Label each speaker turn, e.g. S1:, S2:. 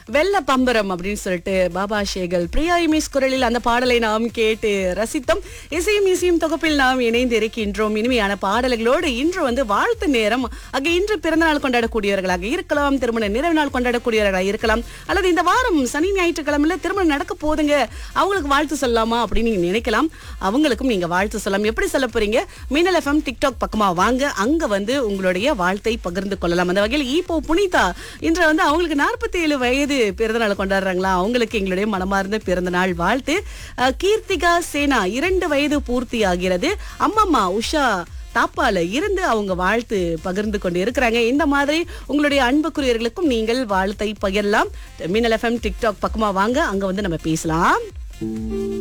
S1: வெள்ள பம்பரம் அப்படின்னு சொல்லிட்டு பாபா ஷேகல் பிரியா இமேஷ் குரலில் அந்த பாடலை நாம் கேட்டு ரசித்தோம் இசையும் இசையும் தொகுப்பில் நாம் இணைந்து இருக்கின்றோம் இனிமையான பாடல்களோடு இன்று வந்து வாழ்த்து நேரம் அங்கே இன்று பிறந்த நாள் கொண்டாடக்கூடியவர்களாக இருக்கலாம் திருமண நிறைவு நாள் கொண்டாடக்கூடியவர்களாக இருக்கலாம் அல்லது இந்த வாரம் சனி ஞாயிற்றுக்கிழமையில திருமணம் நடக்க போதுங்க அவங்களுக்கு வாழ்த்து சொல்லலாமா அப்படின்னு நீங்க நினைக்கலாம் அவங்களுக்கும் நீங்க வாழ்த்து சொல்லலாம் எப்படி சொல்ல போறீங்க மீனல் எஃப்எம் டிக்டாக் பக்கமா வாங்க அங்க வந்து உங்களுடைய வாழ்த்தை பகிர்ந்து கொள்ளலாம் அந்த வகையில் ஈப்போ புனிதா இன்று வந்து அவங்களுக்கு நாற்பத்தி ஏழு வயது பிறந்த நாள் கொண்டாடுறாங்களா அவங்களுக்கு எங்களுடைய மனமார்ந்த பிறந்த நாள் வாழ்த்து அஹ், கீர்த்திகா சேனா இரண்டு வயது பூர்த்தி ஆகிறது அம்மம்மா உஷா தாப்பால இருந்து அவங்க வாழ்த்து பகிர்ந்து கொண்டு இருக்கிறாங்க இந்த மாதிரி உங்களுடைய அன்புக்குரியவர்களுக்கும் நீங்கள் வாழ்த்தை பகிரலாம் மின்னல் எஃப்எம் டிக்டாக் பக்கமா வாங்க அங்க வந்து நம்ம பேசலாம்